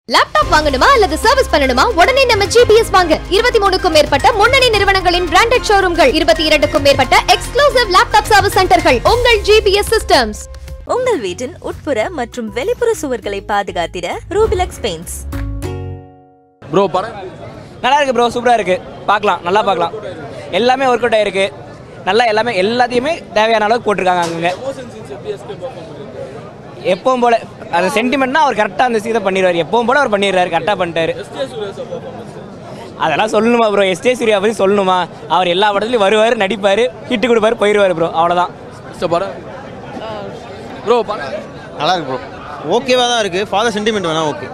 Laptop வாங்கணுமா அல்லது service பண்ணணுமா உடனே நம்ம ஜிபிஎஸ் வாங்க இருபத்தி மூணுக்கும் மேற்பட்ட முன்னணி நிறுவனங்களின் பிராண்டட் ஷோரூம்கள் இருபத்தி இரண்டுக்கும் மேற்பட்ட எக்ஸ்க்ளூசிவ் லேப்டாப் சர்வீஸ் சென்டர்கள் உங்கள் ஜிபிஎஸ் சிஸ்டம்ஸ் உங்கள் வீட்டின் உட்புற மற்றும் வெளிப்புற சுவர்களை பாதுகாத்திட ரூபிலக்ஸ் பெயிண்ட்ஸ் ப்ரோ படம் நல்லா இருக்கு ப்ரோ சூப்பராக இருக்கு பார்க்கலாம் நல்லா பார்க்கலாம் எல்லாமே ஒர்க் அவுட் ஆயிருக்கு நல்லா எல்லாமே எல்லாத்தையுமே தேவையான அளவுக்கு போட்டிருக்காங்க அங்கங்க எப்பவும் போல அந்த சென்டிமெண்ட்னா அவர் கரெக்டாக அந்த சீதை பண்ணிடுவார் எப்பவும் போல அவர் பண்ணிடுறாரு கரெக்டாக பண்ணிட்டாரு அதெல்லாம் சொல்லணுமா ப்ரோ எஸ்டே சூர்யா பற்றி சொல்லணுமா அவர் எல்லா படத்துலையும் வருவார் நடிப்பார் ஹிட்டு கொடுப்பாரு போயிடுவார் ப்ரோ அவ்வளோதான் சார் படம் ப்ரோ படம் நல்லா இருக்கு ப்ரோ ஓகேவா தான் இருக்கு ஃபாதர் சென்டிமெண்ட் வேணா okay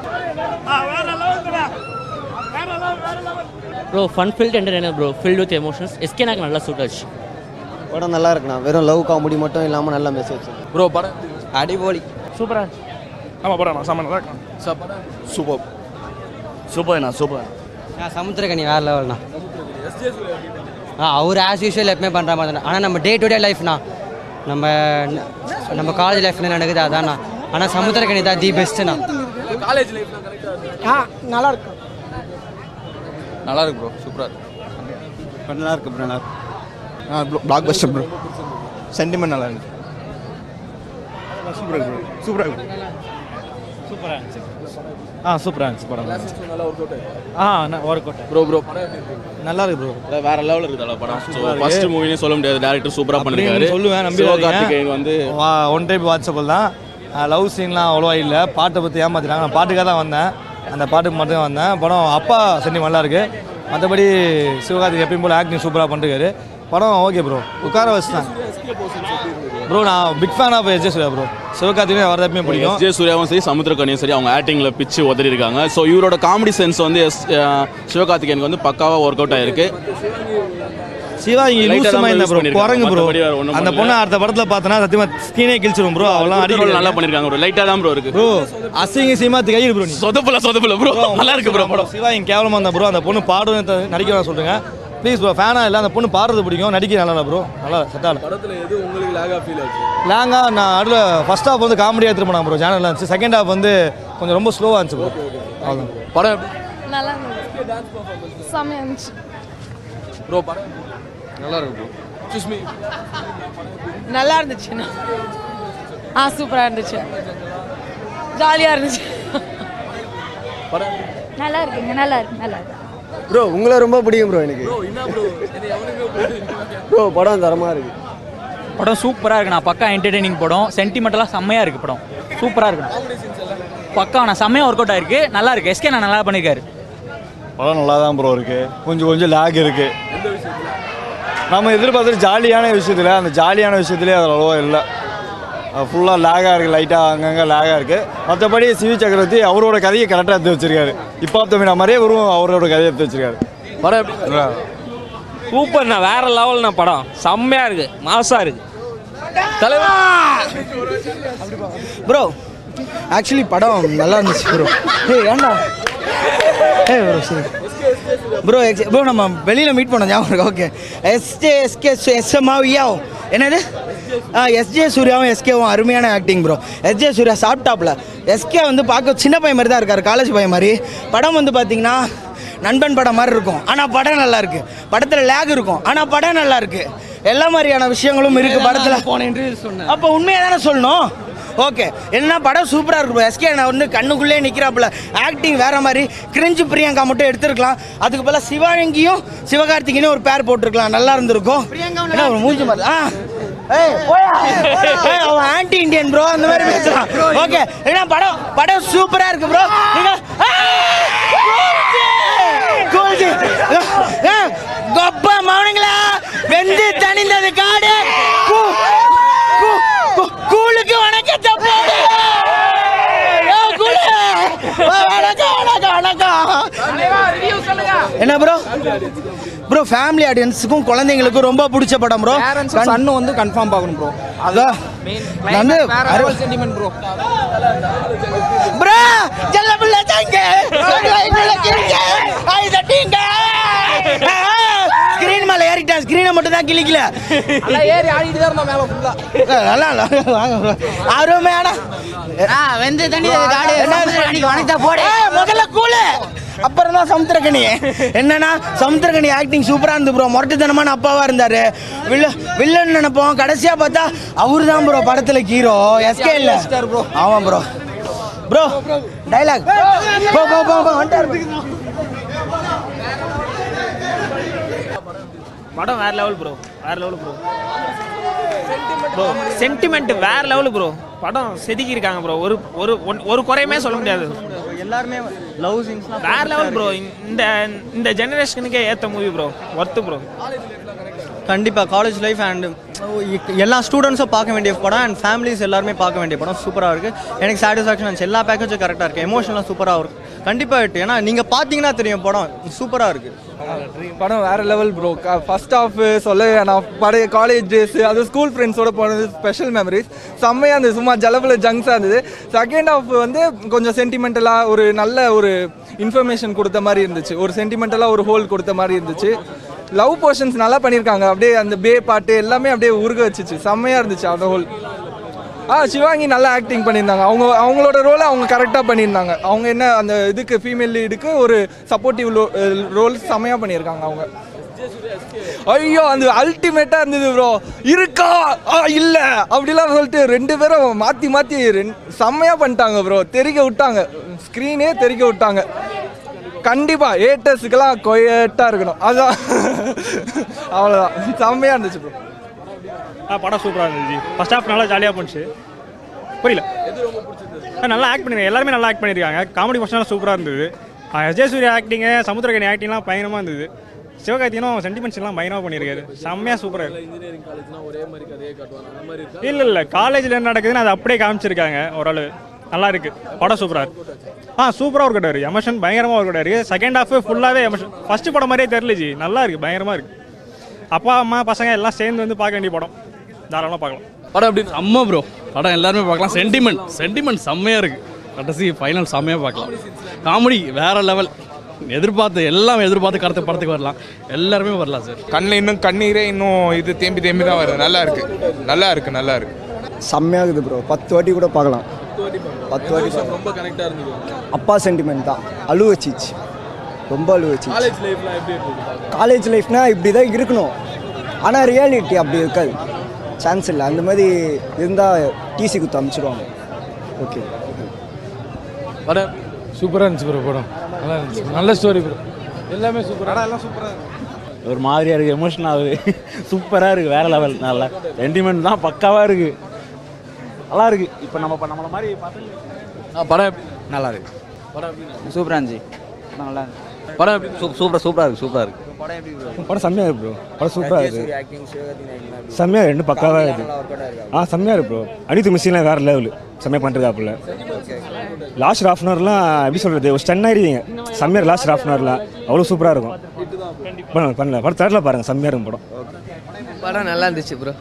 bro fun filled entertainer bro filled with emotions SK எனக்கு நல்லா சூட் ஆச்சு படம் நல்லா இருக்குண்ணா வெறும் லவ் காமெடி மட்டும் இல்லாமல் நல்ல மெசேஜ் ப்ரோ படம் அடிபோலி சூப்பராக ஆமாம் படம் செம்ம நல்லா இருக்கும் சார் படம் சூப்பர் சூப்பர்ண்ணா சூப்பர் சமுத்திரக்கனி வேறு லெவல்ண்ணா ஆ அவர் ஆஸ் யூஷுவல் எப்பவுமே பண்ணுற மாதிரி தான் ஆனால் நம்ம டே டு டே லைஃப்னா நம்ம நம்ம காலேஜ் லைஃப்ல நடக்குது அதான்ண்ணா ஆனால் சமுத்திரக்கனி தான் தி பெஸ்ட்டுண்ணா காலேஜ் லைஃப்ல கரெக்டாக நல்லா இருக்கும் நல்லா இருக்கு ப்ரோ சூப்பராக இருக்கு நல்லா இருக்கு ப்ரோ நல்லா ஆ பிளாக் பஸ்டர் ப்ரோ சென்டிமெண்ட் நல்லா இருக்கு சூப்பராக இருக்கு சூப்பராக இருக்கு சூப்பராக இருந்துச்சு ஆ சூப்பராக இருந்துச்சு படம் நல்லா ஒர்க் அவுட் ஆயிருக்கு ஆ ஒர்க் அவுட் ப்ரோ ப்ரோ படம் எப்படி இருக்கு நல்லா இருக்கு ப்ரோ வேற லெவல் இருக்குது படம் சூப்பரா இருக்கு. ஃபர்ஸ்ட் மூவினே சொல்ல முடியாது டேரக்டர் சூப்பரா பண்ணிருக்காரு சொல்லுவேன் சிவகார்த்திகேயன் நம்பி வந்து ஒன் டைப் வாட்ஸ்அப்பில் தான் லவ் சீன்லாம் அவ்வளோவா இல்லை பாட்டை பற்றி ஏமாத்திட்டாங்க நான் பாட்டுக்காக தான் வந்தேன் அந்த பாட்டுக்கு மட்டும் தான் வந்தேன் படம் அப்பா சென்டி நல்லா இருக்கு மற்றபடி சிவகார்த்திக் எப்பயும் போல் ஆக்டிங் சூப்பராக பண்ணிருக்காரு படம் ஓகே ப்ரோ உட்கார வச்சுட்டேன் ப்ரோ நான் big fan of S Suryah bro Sivakarthikeyan அவர் எப்பயுமே பிடிக்கும் எஸ் ஜே சூர்யாவும் சரி சமுத்திரக்கனியும் சரி அவங்க ஆக்டிங்ல பிச்சு உதறி இருக்காங்க ஸோ இவரோட காமெடி சென்ஸ் வந்து எஸ் சிவகார்த்திகேயனுக்கு வந்து பக்காவா ஒர்க் அவுட் ஆயிருக்கு சிவாஜி Light ஆ லூசு தான் மாதிரி use ப்ரோ பண்ணிருக்காங்க. குரங்கு ப்ரோ மத்தபடி வேற ஒண்ணும் அந்த பண்ணல. பொண்ணை அடுத்த படத்தில் பார்த்தனா சத்தியமா ஸ்கிரீனே கிழிச்சிரும் ப்ரோ அவெல்லாம் ரோல் அடிக்க நல்லா பண்ணிருக்காங்க ப்ரோ லைட்டா தான் ப்ரோ இருக்கு ப்ரோ அசிங்க சீமாத்து கையில் ப்ரோ நீ சொதப்பல சொதப்பல ப்ரோ நல்லா இருக்கு ப்ரோ படம் சிவா இங்க கேவலமா இருந்தா ப்ரோ அந்த பொண்ணு பாடும் நடிக்க வேணாம் சொல்லுங்க ப்ளீஸ் ப்ரோ ஃபேனா இல்லை அந்த பொண்ணு பாடுறது பிடிக்கும் நடிக்க நல்லா ப்ரோ நல்லா செட்டால படத்தில் எது உங்களுக்கு லேகா ஃபீல் ஆச்சு லேங்கா நான் அதில் ஃபர்ஸ்ட் ஹாஃப் வந்து காமெடியாக எடுத்துட்டு போனாங்க ப்ரோ சேனலில் இருந்துச்சு செகண்ட் ஹாஃப் வந்து கொஞ்சம் ரொம்ப ஸ்லோவாக இருந்துச்சு ப்ரோ அவ்வளோதான் படம் எப்படி நல்லா இருந்துச்சு செம்மையா இருந்துச்சு ப்ரோ படம் நல்லா இருக்கு ப்ரோ சுஷ்மி நல்லா இருந்துச்சுண்ணா ஆ சூப்பராக இருந்துச்சு ஜாலியாக இருந்துச்சு படம் நல்லா இருக்குங்க நல்லா இருக்கு நல்லா இருக்கு ப்ரோ உங்களை ரொம்ப பிடிக்கும் ப்ரோ எனக்கு ப்ரோ என்ன ப்ரோ என்ன எவனுமே போட்டு ப்ரோ படம் தரமாக இருக்கு படம் சூப்பராக இருக்குண்ணா பக்கா என்டர்டெய்னிங் படம் சென்டிமெண்டலாக செம்மையாக இருக்கு படம் சூப்பராக இருக்குண்ணா பக்கா நான் செம்மையாக ஒர்க் அவுட் ஆயிருக்கு நல்லா இருக்கு எஸ்கே நான் நல்லா பண்ணியிருக்காரு படம் நல்லா தான் ப்ரோ இருக்கு கொஞ்சம் கொஞ்சம் லேக் இருக்கு நம்ம எதிர்பார்த்துட்டு ஜாலியான விஷயத்தில் அந்த ஜாலியான விஷயத்துலேயே அது அவ்வளோவா இல்லை ஃபுல்லாக லேகாக இருக்குது லைட்டாக அங்கங்கே லேகாக இருக்குது மற்றபடி சிவி சக்கரவர்த்தி அவரோட கதையை கரெக்டாக எடுத்து வச்சிருக்காரு இப்போ தமிழ் மாதிரியே வரும் அவரோட கதையை எடுத்து வச்சிருக்காரு படம் எப்படி சூப்பர்ண்ணா வேற லெவல்ண்ணா படம் செம்மையாக இருக்கு மாசாக இருக்கு ப்ரோ ஆக்சுவலி படம் நல்லா இருந்துச்சு ப்ரோ ஏ ஏண்டா ஏ ப்ரோ சரி ப்ரோ எக்ஸ் ப்ரோ நம்ம வெளியில் மீட் பண்ணோம் ஞாபகம் இருக்கா ஓகே எஸ்ஜே எஸ்கே எஸ்எம்ஆவியாவும் என்னது ஆ எஸ்ஜே சூர்யாவும் எஸ்கேவும் அருமையான ஆக்டிங் ப்ரோ எஸ்ஜே சூர்யா சாப்பிட்டாப்ல எஸ்கே வந்து பார்க்க சின்ன பையன் மாதிரி தான் இருக்கார் காலேஜ் பையன் மாதிரி படம் வந்து பார்த்தீங்கன்னா நண்பன் படம் மாதிரி இருக்கும் ஆனால் படம் நல்லா இருக்கு படத்தில் லேக் இருக்கும் ஆனால் படம் நல்லா இருக்கு எல்லா மாதிரியான விஷயங்களும் இருக்கு படத்தில் போன இன்டர்வியூ சொன்னேன் அப்போ உண்மையாக தானே சொல்லணும் ஓகே என்ன படம் சூப்பராக இருக்கும் எஸ்கே நான் வந்து கண்ணுக்குள்ளே நிற்கிறாப்புல ஆக்டிங் வேற மாதிரி கிரிஞ்சு பிரியங்கா மட்டும் எடுத்துருக்கலாம் அதுக்கு பதிலாக சிவாங்கி சிவகார்த்திகேயனும் ஒரு பேர் போட்டிருக்கலாம் நல்லா இருந்திருக்கும் என்ன ஒரு மூஞ்சி மாதிரி ஆ ஏய், போயா. ஏய், அவன் ஆன்டி இந்தியன் ப்ரோ அந்த மாதிரி பேசுறான் ஓகே என்ன படம் படம் சூப்பரா இருக்கு ப்ரோ நீங்க கூல்ஜி கொப்ப மௌனங்களா வெந்து தணிந்தது காடு கூ- கூ- கூ- கூழுக்கு வணக்கத்தை போடு ஏய், கூலு. வணக்கம் வணக்கம் வணக்கம் என்ன ப்ரோ ப்ரோ ஃபேமிலி ஆடியன்ஸுக்கும் குழந்தைங்களுக்கும் ரொம்ப பிடிச்ச படம் ப்ரோ சன்னு வந்து கன்ஃபார்ம் பார்க்கணும் ப்ரோ அதான் நான் வந்து அறுபது சென்டிமெண்ட் ப்ரோ ப்ரோ செல்ல பிள்ளை தாங்க ஸ்கிரீன் மேல ஏறிட்டான் ஸ்கிரீனை மட்டும் தான் கிளிக்கல ஏறி ஆடிட்டு தான் இருந்தோம் மேலே ஃபுல்லாக நல்லா இல்ல. வாங்க bro. அருமையான வெந்த தண்ணி காடு வணக்கத்தா போடு ஏய், முதல்ல கூலு அப்புறம் தான் சமுத்திரகனி என்னன்னா சமுத்திரகனி ஆக்டிங் சூப்பரா இருந்து ப்ரோ முரட்டுத்தனமான அப்பாவா இருந்தாரு வில்ல வில்லன் நினைப்போம் கடைசியா பார்த்தா அவரு தான் ப்ரோ படத்துல ஹீரோ எஸ்கே இல்ல ப்ரோ ஆமா ப்ரோ ப்ரோ டைலாக் போ போ போ போ வந்துட்டாரு படம் வேற லெவல் ப்ரோ வேற லெவல் ப்ரோ ப்ரோ சென்டிமெண்ட் வேற லெவல் ப்ரோ படம் செதுக்கி இருக்காங்க ப்ரோ ஒரு ஒரு ஒன்- ஒரு குறையுமே சொல்ல முடியாது எல்லாருமே லவ் சீன்ஸ் வேற லெவல் ப்ரோ இந்த இந்த ஜெனரேஷனுக்கே ஏத்த மூவி ப்ரோ ஒர்த்து ப்ரோ கண்டிப்பாக காலேஜ் லைஃப் அண்ட் எல்லா ஸ்டூடெண்ட்ஸும் பார்க்க வேண்டிய படம் அண்ட் ஃபேமிலிஸ் எல்லாருமே பார்க்க வேண்டிய படம் சூப்பராக இருக்குது எனக்கு சாட்டிஸ்ஃபேக்ஷன் இருந்துச்சு எல்லா பேக்கேஜும் கரெக்டாக இருக்குது எமோஷனலாக சூப்பராக இருக்கும் கண்டிப்பாக இருக்கு ஏன்னா நீங்கள் பார்த்தீங்கன்னா தெரியும் படம் சூப்பராக இருக்குது படம் வேற லெவல் ப்ரோ ஃபர்ஸ்ட் ஹாஃப் சொல்ல வேணாம் பழைய காலேஜ் டேஸ் அது ஸ்கூல் ஃப்ரெண்ட்ஸோட போனது ஸ்பெஷல் மெமரிஸ் செம்மையாக இருந்தது சும்மா ஜலபுல ஜங்ஸாக இருந்தது செகண்ட் ஹாஃப் வந்து கொஞ்சம் சென்டிமெண்டலாக ஒரு நல்ல ஒரு இன்ஃபர்மேஷன் கொடுத்த மாதிரி இருந்துச்சு ஒரு சென்டிமெண்டலாக ஒரு ஹோல் கொடுத்த மாதிரி இருந்துச்சு லவ் போர்ஷன்ஸ் நல்லா பண்ணியிருக்காங்க அப்படியே அந்த பே பாட்டு எல்லாமே அப்படியே உருக வச்சுச்சு செம்மையாக இருந்துச்சு அந்த ஹோல் ஆ சிவாங்கி நல்லா ஆக்டிங் பண்ணியிருந்தாங்க அவங்க அவங்களோட ரோலை அவங்க கரெக்டாக பண்ணியிருந்தாங்க அவங்க என்ன அந்த இதுக்கு ஃபீமேல் லீடுக்கு ஒரு சப்போர்ட்டிவ் ரோல் செம்மையாக பண்ணியிருக்காங்க அவங்க ஐயோ அந்த அல்டிமேட்டாக இருந்தது ப்ரோ இருக்கா ஆ இல்லை அப்படிலாம் சொல்லிட்டு ரெண்டு பேரும் மாற்றி மாற்றி ரெண் செம்மையாக பண்ணிட்டாங்க ப்ரோ தெறிக்க விட்டாங்க ஸ்க்ரீனே தெறிக்க விட்டாங்க கண்டிப்பாக ஏட்டர்ஸுக்கெல்லாம் கொயட்டாக இருக்கணும் அதான் அவ்வளோதான் செம்மையாக இருந்துச்சு ப்ரோ ஆ படம் சூப்பராக இருந்துச்சு ஃபர்ஸ்ட் ஹாஃப் நல்லா ஜாலியாக போணுச்சு புரியல ஆ, நல்லா ஆக்ட் பண்ணிருக்காங்க எல்லாருமே நல்லா ஆக்ட் பண்ணியிருக்காங்க காமெடி பர்சனாக சூப்பராக இருந்தது அஜய் சூர்யா ஆக்டிங்கு சமுத்திரகனி ஆக்டிங்லாம் பயங்கரமாக இருந்தது சிவகார்த்திகனும் சென்டிமெண்ட்ஸ்லாம் பயங்கரமாக பண்ணியிருக்காரு செம்மையாக சூப்பராக இருக்கு இன்ஜினியரிங் காலேஜ்னா ஒரே மாதிரி கதையை காட்டுவாங்க அந்த மாதிரி இருக்கா இல்லை இல்லை காலேஜில் என்ன நடக்குதுன்னு அதை அப்படியே காமிச்சிருக்காங்க ஓரளவு நல்லா இருக்கு படம் சூப்பராக இருக்கு ஆ சூப்பராக ஒர்க் அவுட் எமோஷன் பயங்கரமாக ஒர்க் அவுட் இருக்கு செகண்ட் ஹாஃப் ஃபுல்லாகவே எமோஷன் ஃபர்ஸ்ட் படம் மாதிரியே தெரியல ஜி நல்லா இருக்கு பயங்கரமாக இருக்கு அப்பா அம்மா பசங்க எல்லாம் சேர்ந்து வந்து பார்க்க வேண்டிய படம் தாராளமாக பார்க்கலாம் படம் எப்படி செம்ம ப்ரோ படம் எல்லாருமே பார்க்கலாம் சென்டிமெண்ட் சென்டிமெண்ட் செம்மையாக இருக்குது கடைசி ஃபைனல் செம்மையாக பார்க்கலாம் காமெடி வேற லெவல் எதிர்பார்த்து எல்லாம் எதிர்பார்த்து கடத்த படத்துக்கு வரலாம் எல்லாருமே வரலாம் சார் கண்ணில் இன்னும் கண்ணீரே இன்னும் இது தேம்பி தேம்பி தான் வருது நல்லா இருக்கு நல்லா இருக்கு நல்லா இருக்கு செம்மையாகுது ப்ரோ பத்து வாட்டி கூட பார்க்கலாம் பத்து வாட்டி Emotion ரொம்ப கனெக்டாக இருந்தது அப்பா சென்டிமெண்ட் தான் அழு வச்சிச்சு ரொம்ப அழு வச்சிச்சு காலேஜ் லைஃப்லாம் எப்படி இருந்தது காலேஜ் லைஃப்னா இப்படி தான் இருக்கணும் ஆனால் ரியாலிட்டி அப்படி இருக்காது சான்ஸ் இல்லை அந்த மாதிரி இருந்தால் டிசி குத்து அமுச்சிடுவாங்க ஓகே படம் சூப்பராக இருந்துச்சு ப்ரோ படம் நல்லா இருந்துச்சு நல்ல ஸ்டோரி ப்ரோ எல்லாமே சூப்பராக எல்லாம் சூப்பராக ஒரு மாதிரியா இருக்கு எமோஷன் ஆகுது சூப்பராக இருக்கு வேற லெவல் நல்லா சென்டிமெண்ட் தான் பக்காவாக இருக்கு நல்லா இருக்கு இப்போ நம்ம இப்ப நம்மள மாதிரி பார்த்து படம் எப்படி நல்லா இருக்கு படம் எப்படி சூப்பராக இருந்துச்சு நல்லா படம் எப்படி சூப்பராக சூப்பராக இருக்கு சூப்பராக இருக்கு படம் எப்படி ப்ரோ படம் செம்மையாக இருக்கு ப்ரோ படம் சூப்பராக இருக்கு ஆக்டிங் சிவகார்த்திகேயன் செம்மையாக ரெண்டு பக்காவாக இருக்கு ஆ செம்மையாக இருக்கு ப்ரோ அனித்து மிஷின்லாம் வேறு லெவல் செம்மையாக பண்ணுறாப்புல லாஸ்ட் ஹாஃப் அன் ஹவர்லாம் எப்படி சொல்கிறது ஒரு ஸ்டன் ஆயிருவீங்க செம்மையாக லாஸ்ட் ஹாஃப் அன் ஹவர்லாம் அவ்வளோ சூப்பராக இருக்கும் படம் பண்ணல படம் தேர்டில் பாருங்கள் செம்மையாக இருக்கும் படம் படம் நல்லா இருந்துச்சு ப்ரோ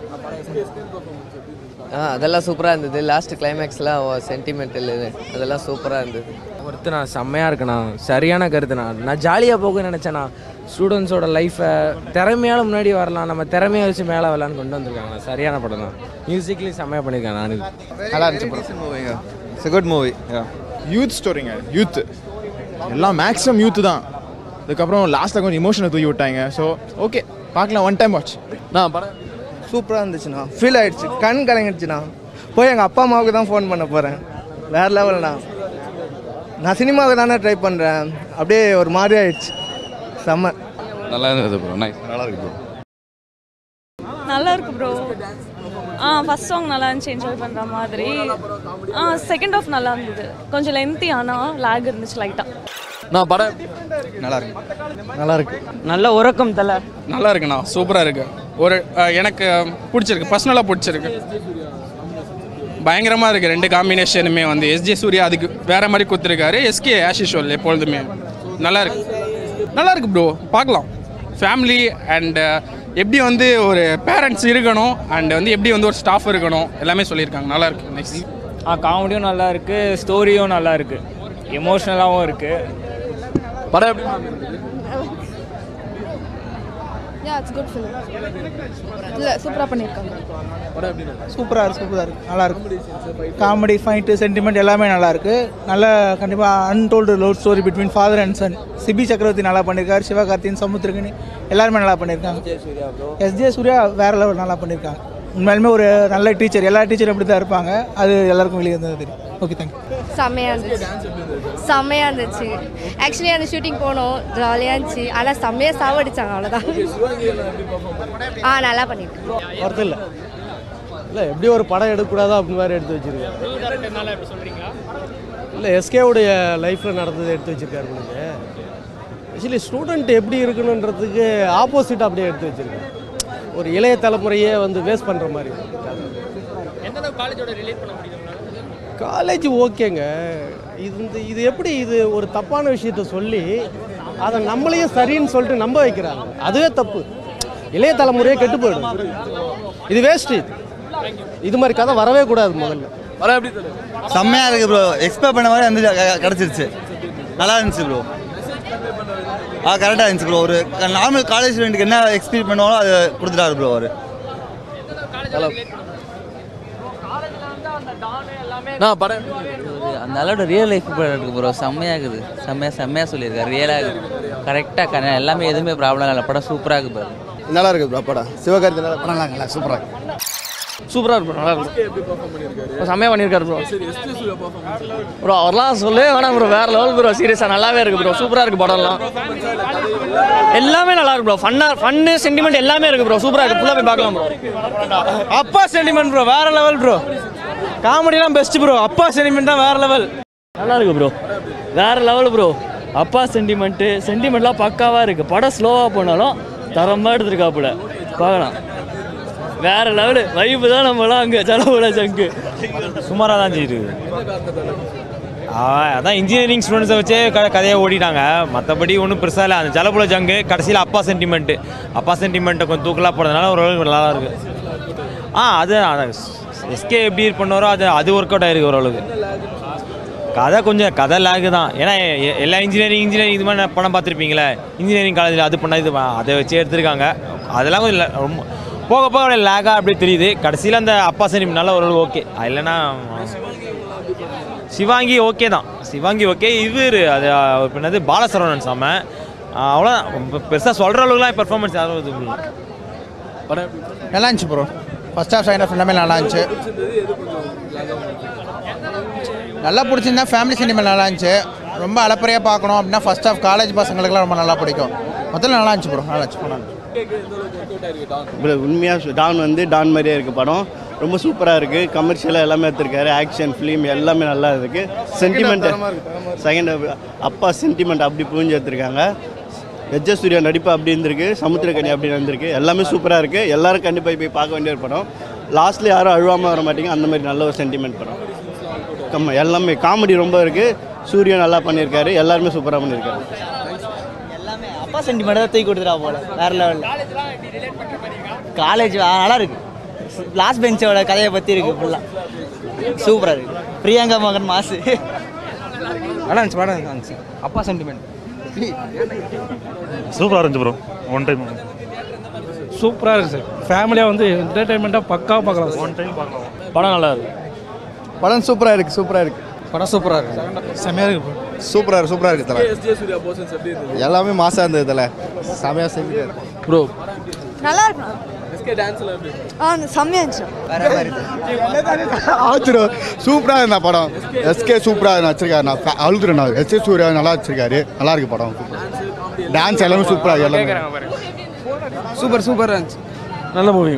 ஆ அதெல்லாம் சூப்பராக இருந்தது லாஸ்ட் கிளைமேக்ஸ்லாம் சென்டிமெண்டல் அதெல்லாம் சூப்பராக இருந்தது ஒருத்தனா செம்மையாக இருக்குண்ணா சரியான கருத்துண்ணா நான் ஜாலியாக போக நினச்சேண்ணா ஸ்டூடெண்ட்ஸோட லைஃப்பை திறமையால முன்னாடி வரலாம் நம்ம திறமையை வச்சு மேலே வரலான்னு கொண்டு வந்திருக்காங்க சரியான படம் தான் மியூசிக்லேயும் செம்மையாக பண்ணியிருக்காங்க நான் நல்லா இருந்துச்சு ப்ரோ மூவிங்க இட்ஸ் குட் மூவி யூத் ஸ்டோரிங்க யூத் எல்லாம் மேக்ஸிமம் யூத் தான் அதுக்கப்புறம் லாஸ்ட்டில் கொஞ்சம் இமோஷனை தூக்கி விட்டாங்க ஸோ ஓகே பார்க்கலாம் ஒன் டைம் வாட்ச் நான் படம் சூப்பராக இருந்துச்சுண்ணா ஃபீல் ஆயிடுச்சு கண் கலங்கிடுச்சுண்ணா போய் எங்கள் அப்பா அம்மாவுக்கு தான் ஃபோன் பண்ண போகிறேன் வேற லெவல்ண்ணா நான் சினிமாவுக்கு தானே ட்ரை பண்ணுறேன் அப்படியே ஒரு மாதிரி ஆயிடுச்சு செம்ம நல்லா இருந்தது ப்ரோ நைஸ் நல்லா இருக்கு ப்ரோ நல்லா இருக்கு ப்ரோ ஆ ஃபர்ஸ்ட் சாங் நல்லா இருந்துச்சு என்ஜாய் பண்ணுற மாதிரி ஆ செகண்ட் ஆஃப் நல்லா இருந்தது கொஞ்சம் லென்த்தி ஆனால் லேக் இருந்துச்சு லைட்டாக நான் படம் நல்லா இருக்கு நல்லா இருக்கு நல்ல உறக்கம் தலை நல்லா இருக்குண்ணா சூப்பராக இருக்கு ஒரு அஹ், எனக்கு பிடிச்சிருக்கு பர்சனலாக பிடிச்சிருக்கு பயங்கரமாக இருக்குது ரெண்டு காம்பினேஷனுமே வந்து எஸ்ஜே சூர்யா அதுக்கு வேற மாதிரி கொடுத்துருக்காரு எஸ்கே ஆஷிஷோல் எப்பொழுதுமே நல்லா இருக்கு நல்லா இருக்கு ப்ரோ பார்க்கலாம் ஃபேமிலி அண்ட் எப்படி வந்து ஒரு பேரண்ட்ஸ் இருக்கணும் அண்ட் வந்து எப்படி வந்து ஒரு ஸ்டாஃப் இருக்கணும் எல்லாமே சொல்லியிருக்காங்க நல்லா இருக்கு நெக்ஸ்ட் ஆ காமெடியும் நல்லா இருக்கு ஸ்டோரியும் நல்லா இருக்கு எமோஷ்னலாகவும் இருக்கு படம் எப்படி யா இட்ஸ் குட் ஃபிலிம் இல்லை சூப்பராக பண்ணியிருக்காங்க சூப்பராக இருக்கு சூப்பராக இருக்கு நல்லா இருக்கு காமெடி ஃபைட்டு சென்டிமெண்ட் எல்லாமே நல்லா இருக்கு நல்ல கண்டிப்பாக untold love story between father and son Sibi Chakravarthi நல்லா பண்ணியிருக்காரு சிவகார்த்தின் சமுத்திரகனி எல்லாருமே நல்லா பண்ணியிருக்காங்க எஸ்ஜே சூர்யா வேற லெவல் நல்லா பண்ணியிருக்காங்க உண்மையாலுமே ஒரு நல்ல டீச்சர் எல்லா டீச்சரும் இப்படி தான் இருப்பாங்க அது எல்லாருக்கும் வெளியே இருந்தது தெரியும் ஓகே தேங்க்யூ செம்மையாக இருந்துச்சு செம்மையாக இருந்துச்சு ஆக்சுவலி அந்த ஷூட்டிங் போனோம் ஜாலியாக இருந்துச்சு ஆனால் செம்மையாக சாவடிச்சாங்க அவ்வளோதான் ஆ நல்லா பண்ணியிருக்கேன் ஒருத்தர் இல்லை இல்லை எப்படி ஒரு படம் எடுக்கக்கூடாதோ அப்படி மாதிரி எடுத்து வச்சிருக்காரு இல்லை எஸ்கேவுடைய லைஃப்பில் நடந்ததை எடுத்து வச்சிருக்காரு உங்களுக்கு ஆக்சுவலி ஸ்டூடெண்ட் எப்படி இருக்கணுன்றதுக்கு ஆப்போசிட் அப்படியே எடுத்து வச்சிருக்காரு ஒரு இளைய தலைமுறையே வந்து வேஸ்ட் பண்ணுற மாதிரி காலேஜ் ஓகேங்க இது இந்த இது எப்படி இது ஒரு தப்பான விஷயத்த சொல்லி அதை நம்மளையும் சரின்னு சொல்லிட்டு நம்ப வைக்கிறாங்க அதுவே தப்பு இளைய தலைமுறையே கெட்டு போயிடும் இது வேஸ்ட் இது இது மாதிரி கதை வரவே கூடாது முதல்ல படம் எப்படி செம்மையாக இருக்குது ப்ரோ எக்ஸ்பெக்ட் பண்ண மாதிரி வந்து கிடச்சிருச்சு நல்லா இருந்துச்சு ப்ரோ ஆ கரெக்டாக இருந்துச்சு ப்ரோ ஒரு நார்மல் காலேஜ் ஸ்டூடெண்ட்டுக்கு என்ன எக்ஸ்பீரியன் பண்ணுவாங்களோ அதை கொடுத்துட்டாரு ப்ரோ அவர் நான் படம் அந்த ஆளோட ரியல் லைஃப் படம் இருக்கு ப்ரோ செம்மையாக இருக்குது செம்மையாக செம்மையாக சொல்லியிருக்காரு ரியலாக இருக்குது கரெக்டாக எல்லாமே எதுவுமே ப்ராப்ளம் இல்லை படம் சூப்பராக இருக்குது பாரு நல்லா இருக்கு ப்ரோ படம் சிவகார்த்தி நல்லா படம் நல்லா சூப்பராக இருக்கு சூப்பராக இருக்கும் நல்லா இருக்கும் செம்மையாக பண்ணியிருக்காரு ப்ரோ ப்ரோ அவர்லாம் சொல்லவே வேணாம் ப்ரோ வேற லெவல் ப்ரோ சீரியஸாக நல்லாவே இருக்கு ப்ரோ சூப்பராக இருக்கு படம்லாம் எல்லாமே நல்லா இருக்கு ப்ரோ ஃபன்னாக ஃபன்னு சென்டிமெண்ட் எல்லாமே இருக்கு ப்ரோ சூப்பராக இருக்கு ஃபுல்லாக போய் பார்க்கலாம் ப்ரோ அப்பா சென்டிமெண்ட் ப்ரோ வேற லெவல் ப்ரோ காமெடிலாம் பெஸ்ட் ப்ரோ அப்பா சென்டிமெண்ட் தான் வேற லெவல் நல்லா இருக்கு ப்ரோ வேற லெவல் ப்ரோ அப்பா சென்டிமெண்ட்டு சென்டிமெண்ட்லாம் பக்காவாக இருக்கு படம் ஸ்லோவாக போனாலும் தரமாக எடுத்துருக்காப்புல பார்க்கலாம் வேற லெவலு வைப்பு தான் நம்மளாம் அங்கே செலவுல ஜங்கு சுமாராக தான் செய்யுது அதான் இன்ஜினியரிங் ஸ்டூடெண்ட்ஸை வச்சே க கதையை ஓடிட்டாங்க மற்றபடி ஒன்றும் பெருசாக இல்லை அந்த ஜலப்புல ஜங்கு கடைசியில் அப்பா சென்டிமெண்ட்டு அப்பா சென்டிமெண்ட்டை கொஞ்சம் தூக்கலாக போடுறதுனால ஓரளவுக்கு நல்லா தான் இருக்குது ஆ அது எஸ்கே எப்படி பண்ணாரோ அது அது ஒர்க் அவுட் ஆயிருக்கு ஓரளவுக்கு கதை கொஞ்சம் கதை லேகு தான் ஏன்னா எ- எல்லா இன்ஜினியரிங் இன்ஜினியரிங் இது மாதிரி படம் பார்த்துருப்பீங்களே இன்ஜினியரிங் காலேஜில் அது பண்ண இது ப- அதை வச்சு எடுத்திருக்காங்க அதெல்லாம் கொஞ்சம் ல- ரொம்ப போக போக லேகாக அப்படியே தெரியுது கடைசியில் அந்த அப்பா சென்டிமெண்ட்னால ஓரளவு ஓகே இல்லைன்னா சிவாங்கி ஓகே தான் சிவாங்கி ஓகே இவர் அது அவர் இப்ப என்னது பாலசரவணன் சாம அவ்வளோ பெருசாக சொல்கிற அளவுக்குலாம் பெர்ஃபார்மன்ஸ் யாரும் இது இல்லை படம் நல்லா இருந்துச்சு bro first half second half எல்லாமே நல்லா இருந்துச்சு நல்லா பிடிச்சிருந்தா ஃபேமிலி சென்டிமெண்ட் நல்லா இருந்துச்சு ரொம்ப அலப்பறையாக பார்க்கணும் அப்படின்னா ஃபர்ஸ்ட் ஹாஃப் காலேஜ் பசங்களுக்குலாம் ரொம்ப நல்லா பிடிக்கும் மொத்தம் நல்லா இருந்துச்சு ப்ரோ நல்லா இருந்துச்சு படம் ப்ரோ உண்மையாக டான் வந்து டான் மாதிரியே இருக்குது படம் ரொம்ப சூப்பராக இருக்குது கமர்ஷியலாக எல்லாமே எடுத்திருக்காரு ஆக்ஷன் ஃபிலிம் எல்லாமே நல்லா இருக்குது சென்டிமெண்ட் செகண்ட் அப்பா சென்டிமெண்ட் அப்படி புரிஞ்சு எடுத்திருக்காங்க எஜ்ஜ சூர்யா நடிப்பு அப்படி இருந்திருக்கு சமுத்திரக்கனி அப்படி இருந்திருக்கு எல்லாமே சூப்பராக இருக்குது எல்லாரும் கண்டிப்பாக போய் பார்க்க வேண்டிய ஒரு படம் லாஸ்ட்டில் யாரும் அழுவாமல் வர மாட்டீங்க அந்த மாதிரி நல்ல ஒரு சென்டிமெண்ட் படம் கம்ம எல்லாமே காமெடி ரொம்ப இருக்குது சூர்யா நல்லா பண்ணியிருக்காரு எல்லாருமே சூப்பராக பண்ணியிருக்காரு அப்பா சென்டிமெண்ட் தான் தூக்கி கொடுத்துட்டா போல வேற லெவல் காலேஜ் நல்லா இருக்கு லாஸ்ட் பெஞ்சோட கதையை பற்றி இருக்கு ஃபுல்லாக சூப்பராக இருக்கு பிரியங்கா மகன் மாசு நல்லா இருந்துச்சு படம் நல்லா இருந்துச்சு அப்பா சென்டிமெண்ட் சூப்பராக இருந்துச்சு ப்ரோ ஒன் டைம் சூப்பராக இருக்குது சார் ஃபேமிலியாக வந்து என்டர்டைன்மெண்ட்டாக பக்காவாக பார்க்கலாம் ஒன் டைம் பார்க்கலாம் படம் நல்லா இருக்கு படம் சூப்பராக இருக்குது சூப்பராக இருக்குது படம் சூப்பராக இருக்கு செம்மையாக இருக்கு ப்ரோ சூப்பராக இருக்கு சூப்பராக இருக்குது தலை எஸ்ஜே சூர்யா போர்ஷன்ஸ் எப்படி இருந்தது எல்லாமே மாசாக இருந்தது தலை செம்மையாக செஞ்சுட்டாரு ப்ரோ நல்லா இருக்கும் எஸ்கே டான்ஸ்ல எப்படி ஆ செம்மையாக இருந்துச்சு ஆச்சுரோ சூப்பராக இருந்தா படம் எஸ்கே சூப்பராக வச்சிருக்காரு நான் ஃபே- அழுதுறேன் நான் எஸ்கே சூர்யா நல்லா வச்சிருக்காரு நல்லா இருக்கு படம் டான்ஸ் எல்லாமே சூப்பராக எல்லாமே சூப்பர் சூப்பராக இருந்துச்சு நல்ல மூவி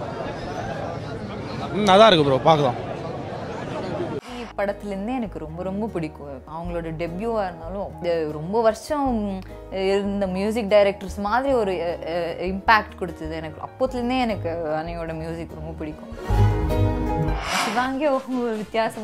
நல்லா இருக்கு ப்ரோ பார்க்கலாம் படத்துலேருந்தே எனக்கு ரொம்ப ரொம்ப பிடிக்கும் அவங்களோட டெபியூவாக இருந்தாலும் இது ரொம்ப வருஷம் இருந்த மியூசிக் டைரக்டர்ஸ் மாதிரி ஒரு இம்பேக்ட் கொடுத்தது எனக்கு அப்போத்துலேருந்தே எனக்கு அன்னையோட மியூசிக் ரொம்ப பிடிக்கும் சிவாங்கி ஒரு வித்தியாசம்